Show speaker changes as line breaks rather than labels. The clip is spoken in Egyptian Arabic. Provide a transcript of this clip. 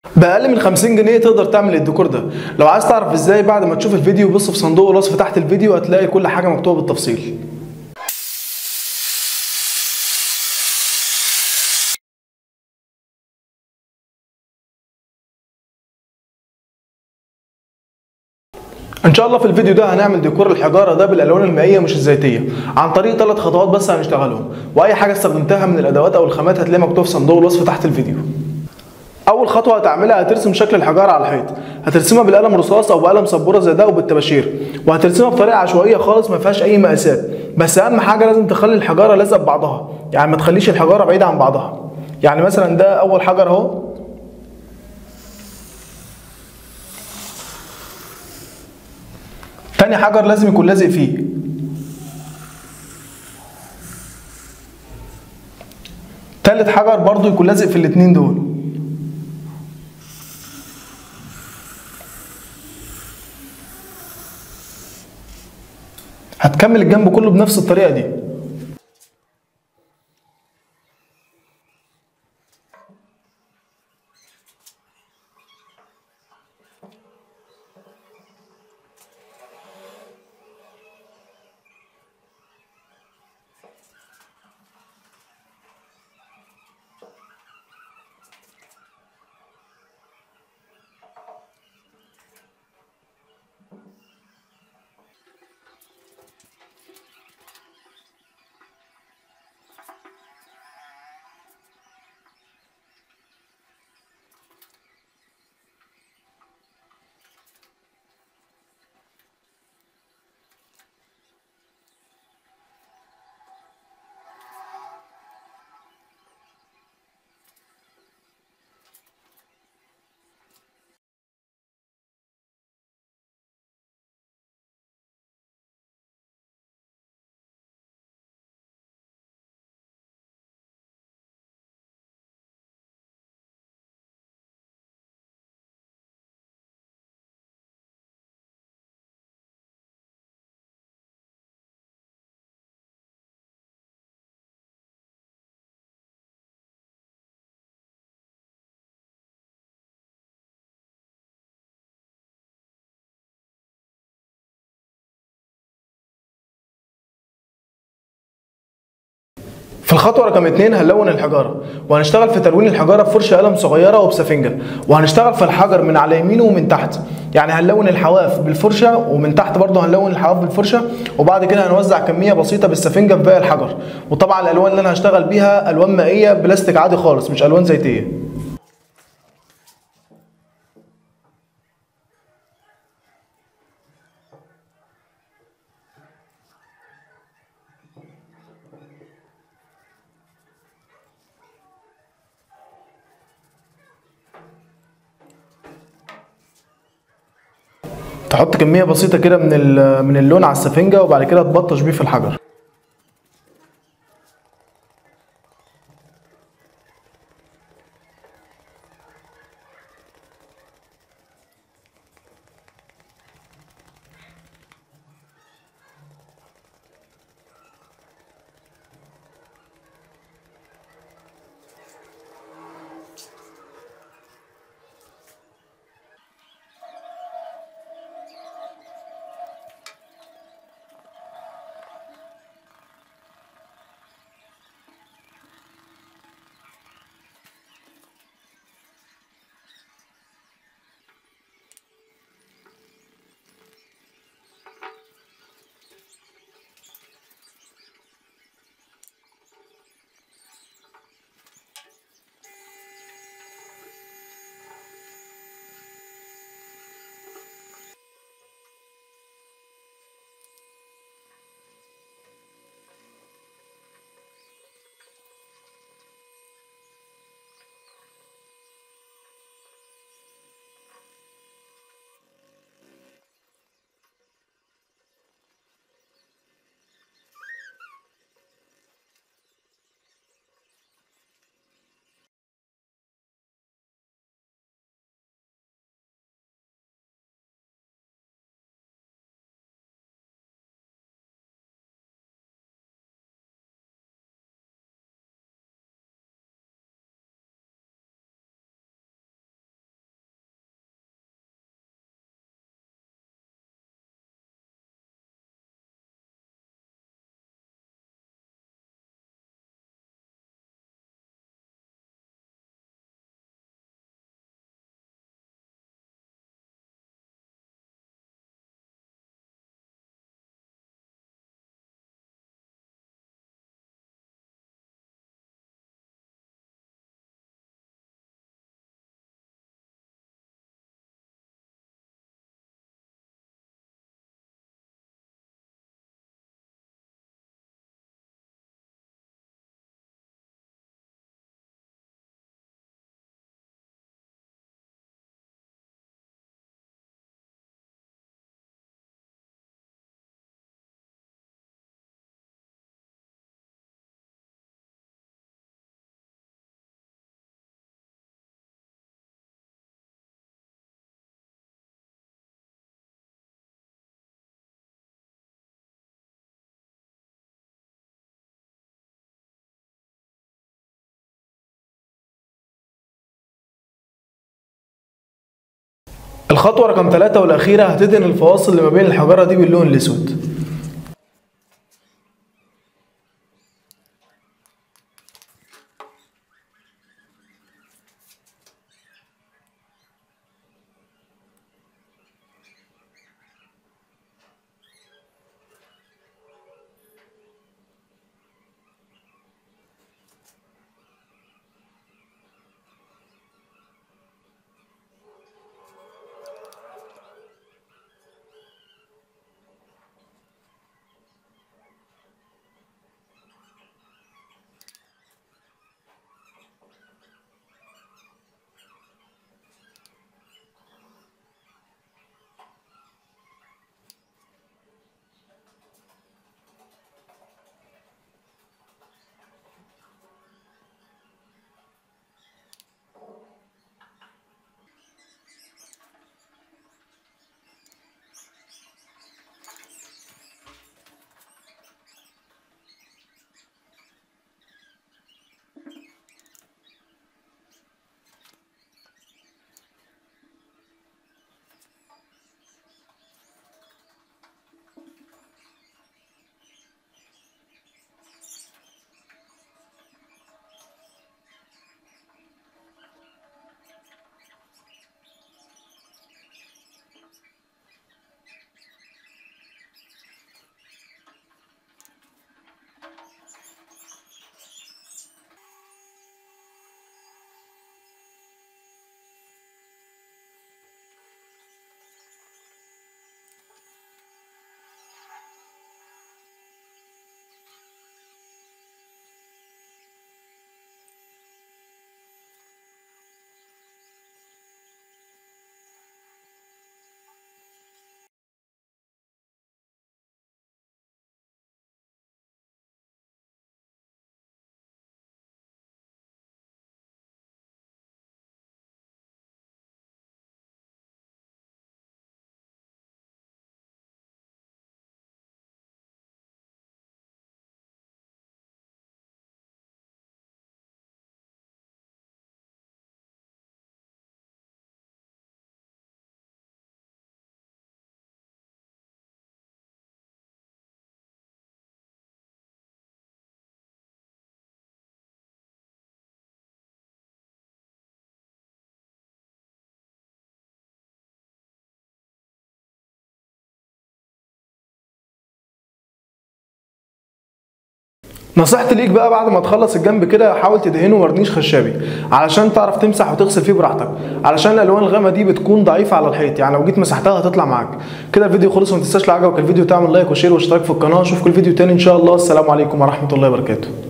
بأقل من 50 جنيه تقدر تعمل الديكور ده لو عايز تعرف ازاي بعد ما تشوف الفيديو بص في صندوق الوصف تحت الفيديو هتلاقي كل حاجة مكتوبة بالتفصيل ان شاء الله في الفيديو ده هنعمل ديكور الحجاره ده بالالوان المائيه مش الزيتيه عن طريق ثلاث خطوات بس هنشتغلهم واي حاجه استخدمتها من الادوات او الخامات هتلاقيها مكتوب في صندوق الوصف تحت الفيديو اول خطوه هتعملها هترسم شكل الحجاره على الحيط هترسمها بالقلم رصاص او بقلم سبوره زي ده وبالطباشير وهترسمها بطريقه عشوائيه خالص ما فيهاش اي مقاسات بس اهم حاجه لازم تخلي الحجاره لازقه ببعضها يعني ما تخليش الحجاره بعيده عن بعضها يعني مثلا ده اول حجر اهو تاني حجر لازم يكون لازق فيه تالت حجر برضو يكون لازق في الاتنين دول هتكمل الجنب كله بنفس الطريقة دي في الخطوة رقم اتنين هنلون الحجارة وهنشتغل في تلوين الحجارة بفرشة قلم صغيرة وبسفنجة وهنشتغل في الحجر من على يمينه ومن تحت يعني هنلون الحواف بالفرشة ومن تحت برضه هنلون الحواف بالفرشة وبعد كده هنوزع كمية بسيطة بالسفنجة في باقي الحجر وطبعا الألوان اللي أنا هشتغل بيها ألوان مائية بلاستيك عادي خالص مش ألوان زيتية تحط كميه بسيطه كده من من اللون على السفنجه وبعد كده تبطش بيه في الحجر الخطوة رقم ثلاثة والأخيرة هتدهن الفواصل اللي ما بين الحجارة دي باللون الأسود نصيحتي ليك بقى بعد ما تخلص الجنب كده حاول تدهنه ورنيش خشابي علشان تعرف تمسح وتغسل فيه براحتك علشان الالوان الغامقه دي بتكون ضعيفه على الحيط يعني لو جيت مسحتها هتطلع معاك كده الفيديو خلص وما تنساش لو عجبك الفيديو تعمل لايك وشير واشتراك في القناه اشوفكم الفيديو تاني ان شاء الله السلام عليكم ورحمه الله وبركاته